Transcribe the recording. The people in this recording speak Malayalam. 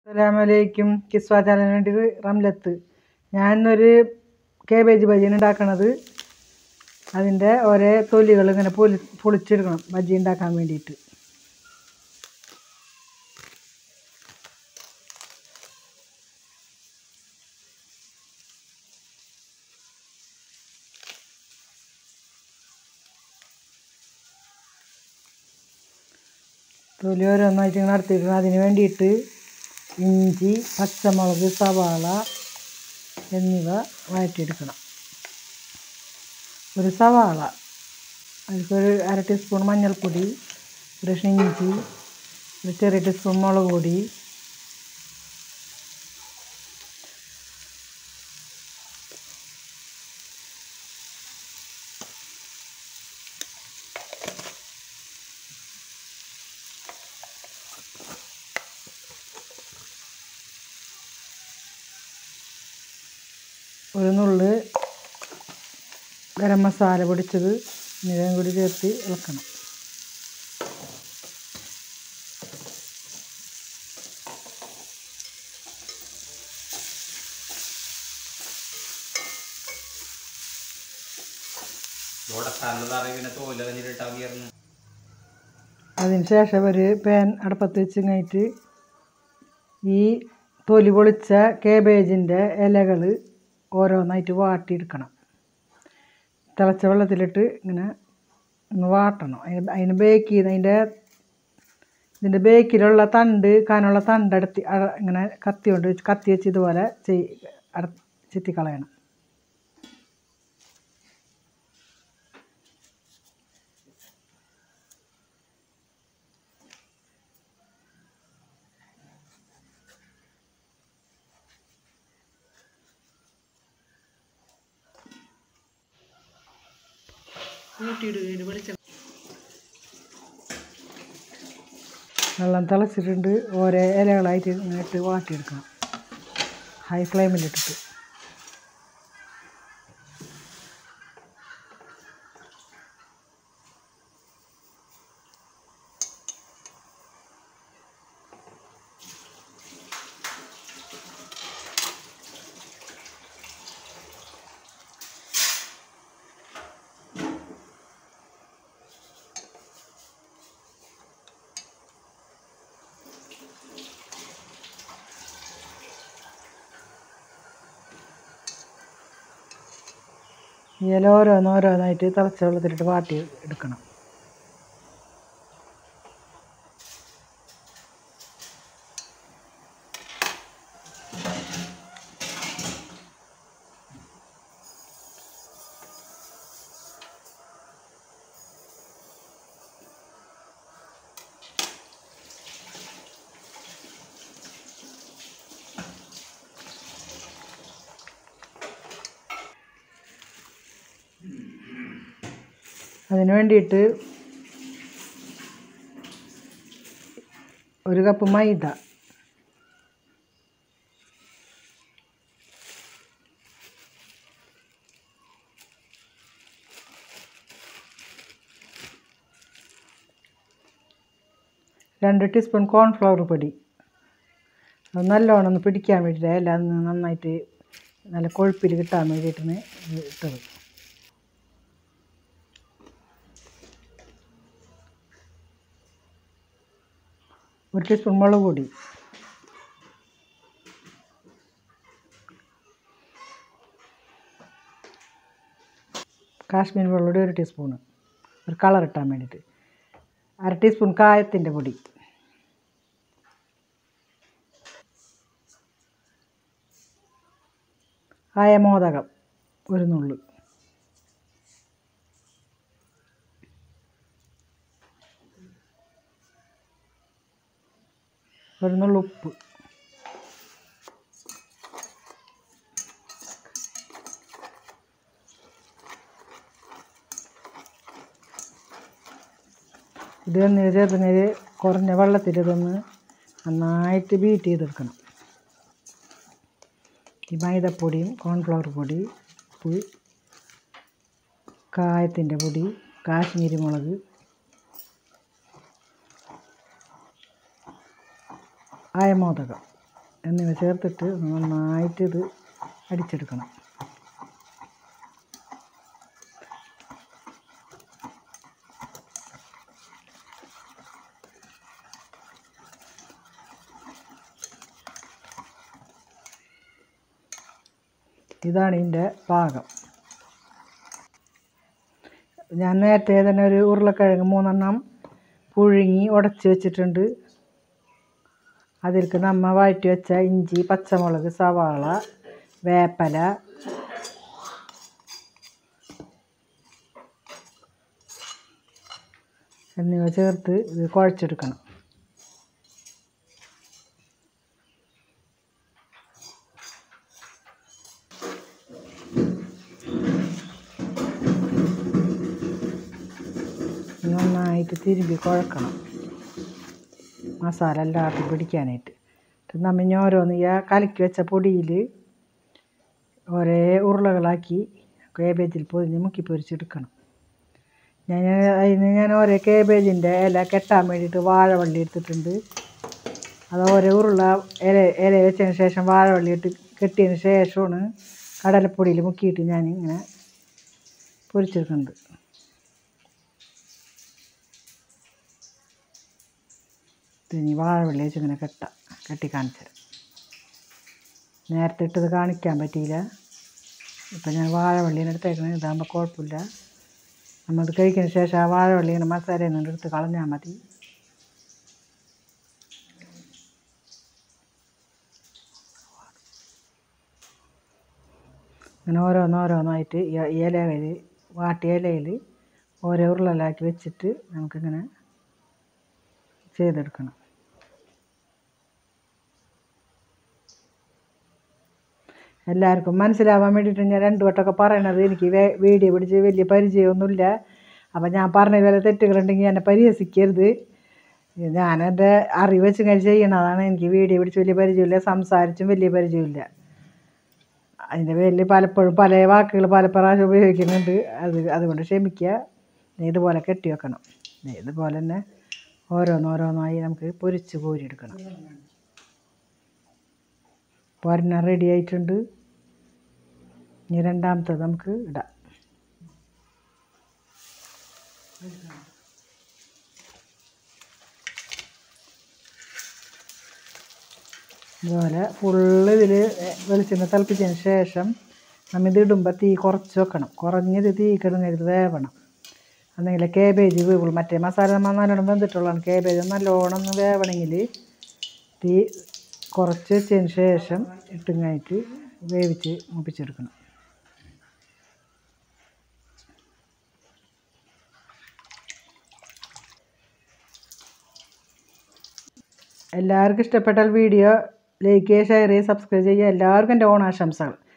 അസ്സലാമലൈക്കും കിസ്വ ചാനലിന് വേണ്ടി റംലത്ത് ഞാൻ ഇന്നൊരു കേബേജ് ബജിയാണ് ഉണ്ടാക്കണത് അതിൻ്റെ ഓരോ തൊലികൾ ഇങ്ങനെ പൊളി പൊളിച്ചെടുക്കണം ബജി ഉണ്ടാക്കാൻ വേണ്ടിയിട്ട് തൊലി ഓരോന്നായിട്ട് ഇങ്ങനെ നടത്തിയിരിക്കണം അതിന് വേണ്ടിയിട്ട് ഇഞ്ചി പച്ചമുളക് സവാള എന്നിവ വഴറ്റിയെടുക്കണം ഒരു സവാള അതിൽക്കൊരു അര ടീസ്പൂൺ മഞ്ഞൾപ്പൊടി ഒരു കഷ്ണം ഇഞ്ചി ഒരു ചെറിയ ടീസ്പൂൺ മുളക് പൊടി ഒരു നുള്ള് ഗരം മസാല പൊടിച്ചത് എന്നിവയും കൂടി ചേർത്ത് ഇളക്കണം ഇവിടെ സ്ഥലത്ത് പിന്നെ തോല് കഴിഞ്ഞിട്ടാക്കിയിരുന്നു അതിന് ശേഷം ഒരു പാൻ അടുപ്പത്ത് വെച്ച് കഴിഞ്ഞിട്ട് ഈ തൊലി പൊളിച്ച കേബേജിൻ്റെ ഇലകൾ ഓരോന്നായിട്ട് വാട്ടിയെടുക്കണം തിളച്ച വെള്ളത്തിലിട്ട് ഇങ്ങനെ ഒന്ന് വാട്ടണം അതിന് അതിന് ബേക്ക് ചെയ്ത് അതിൻ്റെ ഇതിൻ്റെ ബേക്കിലുള്ള തണ്ട് കാനുള്ള തണ്ട് അടുത്ത് അ- ഇങ്ങനെ കത്തി കൊണ്ട് വെച്ച് കത്തി വെച്ച് ഇതുപോലെ ചെയ് അട ചെത്തിക്കളയണം വെള്ളം തിളച്ചിട്ടുണ്ട് ഓരോ ഇലകളായിട്ട് ഇങ്ങനെ ഇട്ട് വാട്ടിയെടുക്കണം ഹൈ ഫ്ലെയിമിലിട്ടിട്ട് ഈ ഇല ഓരോന്നോരോന്നായിട്ട് തിളച്ച വെള്ളത്തിലിട്ട് വാട്ടി എടുക്കണം അതിന് വേണ്ടിയിട്ട് ഒരു കപ്പ് മൈദ രണ്ട് ടീസ്പൂൺ കോൺഫ്ലവർ പൊടി അത് നല്ലോണം ഒന്ന് പിടിക്കാൻ വേണ്ടിയിട്ട് എല്ലാം ഒന്ന് നന്നായിട്ട് നല്ല കൊഴുപ്പിൽ കിട്ടാൻ വേണ്ടിയിട്ടാണ് ഇത് ഇട്ടത് ഒരു ടീസ്പൂൺ മുളക് പൊടി കാശ്മീർ വെള്ളപ്പൊടി ഒരു ടീസ്പൂണ് ഒരു കളർ ഇട്ടാൻ വേണ്ടിയിട്ട് അര ടീസ്പൂൺ കായത്തിൻ്റെ പൊടി കായമോദകം ഒരു നുള്ളു ഒരു നുള്ളു ഉപ്പ് ഇത് ഒന്ന് ചേർത്ത് കുറഞ്ഞ വെള്ളത്തിൽ ഇതൊന്ന് നന്നായിട്ട് ബീറ്റ് ചെയ്തെടുക്കണം ഈ മൈദപ്പൊടിയും കോൺഫ്ലവർ പൊടി ഉപ്പ് കായത്തിൻ്റെ പൊടി കാശ്മീരി മുളക് ആയമോദകം എന്നിവ ചേർത്തിട്ട് നന്നായിട്ട് ഇത് അടിച്ചെടുക്കണം ഇതാണ് ഇതിൻ്റെ പാകം ഞാൻ നേരത്തെ തന്നെ ഒരു ഉരുളക്കിഴങ്ങ് മൂന്നെണ്ണം പുഴുങ്ങി ഉടച്ച് വെച്ചിട്ടുണ്ട് അതിലേക്ക് നമ്മ വഴറ്റി വെച്ച ഇഞ്ചി പച്ചമുളക് സവാള വേപ്പല എന്നിവ ചേർത്ത് ഇത് കുഴച്ചെടുക്കണം നന്നായിട്ട് തിരുമ്പി കുഴക്കണം മസാല എല്ലാവർക്കും പിടിക്കാനായിട്ട് എന്നിട്ട് നമ്മ ഇനി ഓരോന്ന് ഈ ആ കലക്കി വെച്ച പൊടിയിൽ ഒരേ ഉരുളകളാക്കി കേബേജിൽ പൊതിഞ്ഞ് മുക്കി പൊരിച്ചെടുക്കണം ഞാൻ അതിന് ഞാൻ ഓരോ കേബേജിൻ്റെ ഇല കെട്ടാൻ വേണ്ടിയിട്ട് വാഴവള്ളി എടുത്തിട്ടുണ്ട് അത് ഓരോ ഉരുള ഇല ഇല വെച്ചതിന് ശേഷം വാഴവള്ളി ഇട്ട് കെട്ടിയതിന് ശേഷമാണ് കടലപ്പൊടിയിൽ മുക്കിയിട്ട് ഞാൻ ഇങ്ങനെ പൊരിച്ചെടുക്കുന്നുണ്ട് ഇനി വാഴവള്ളി വെച്ച് ഇങ്ങനെ കെട്ടാം കെട്ടി കാണിച്ചു തരാം നേരത്തെ ഇട്ടത് കാണിക്കാൻ പറ്റിയില്ല ഇപ്പം ഞാൻ വാഴവള്ളിയാണ് എടുത്തേക്കണത് ഇതാകുമ്പോൾ കുഴപ്പമില്ല നമ്മളത് കഴിക്കുന്നതിന് ശേഷം ആ വാഴവള്ളി ഇങ്ങനെ മസാലയിൽ നിന്ന് എടുത്ത് കളഞ്ഞാൽ മതി ഇങ്ങനെ ഓരോന്നോരോന്നായിട്ട് ഈ ഇലയിൽ വാട്ടിയ ഇലയിൽ ഓരോ ഉരുളലാക്കി വെച്ചിട്ട് നമുക്കിങ്ങനെ ചെയ്തെടുക്കണം എല്ലാവർക്കും മനസ്സിലാവാൻ വേണ്ടിയിട്ട് ഞാൻ രണ്ട് വട്ടമൊക്കെ പറയണത് എനിക്ക് വേ- വീഡിയോ പിടിച്ച് വലിയ പരിചയമൊന്നുമില്ല അപ്പം ഞാൻ പറഞ്ഞ പോലെ തെറ്റുകളുണ്ടെങ്കിൽ എന്നെ പരിഹസിക്കരുത് ഞാൻ എൻ്റെ അറിവ് വെച്ച് ഇങ്ങനെ ചെയ്യണതാണ് എനിക്ക് വീഡിയോ പിടിച്ച് വലിയ പരിചയമില്ല സംസാരിച്ചും വലിയ പരിചയമില്ല അതിൻ്റെ പേരിൽ പലപ്പോഴും പല വാക്കുകൾ പല പ്രാവശ്യം ഉപയോഗിക്കുന്നുണ്ട് അത് അതുകൊണ്ട് ക്ഷമിക്കുക ഇതുപോലെ കെട്ടി വെക്കണം ഇതുപോലെ തന്നെ ഓരോന്നോരോന്നായി നമുക്ക് പൊരിച്ച് കോരിയെടുക്കണം പൊരന റെഡി ആയിട്ടുണ്ട് ഇനി രണ്ടാമത്തത് നമുക്ക് ഇടാം ഇതുപോലെ ഫുള്ള് ഇതിൽ വെളിച്ചെണ്ണ തിളപ്പിച്ചതിന് ശേഷം നമ്മൾ ഇത് ഇടുമ്പോൾ തീ കുറച്ച് വെക്കണം കുറഞ്ഞത് തീ കിടങ്ങരുത് വേവണം അല്ലെങ്കിൽ കേബേജ് വേവുള്ളൂ മറ്റേ മസാല നമ്മൾ നല്ലോണം വെന്തിട്ടുള്ളതാണ് കേബേജ് നല്ലോണം ഒന്ന് വേവണമെങ്കിൽ തീ കുറച്ച് വെച്ചതിന് ശേഷം ഇട്ടുങ്ങായിട്ട് വേവിച്ച് മുപ്പിച്ചെടുക്കണം എല്ലാവർക്കും ഇഷ്ടപ്പെട്ടാൽ വീഡിയോ ലൈക്ക് ചെയ്യുക ഷെയർ ചെയ്യുക സബ്സ്ക്രൈബ് ചെയ്യുക എല്ലാവർക്കും എൻ്റെ ഓണാശംസകൾ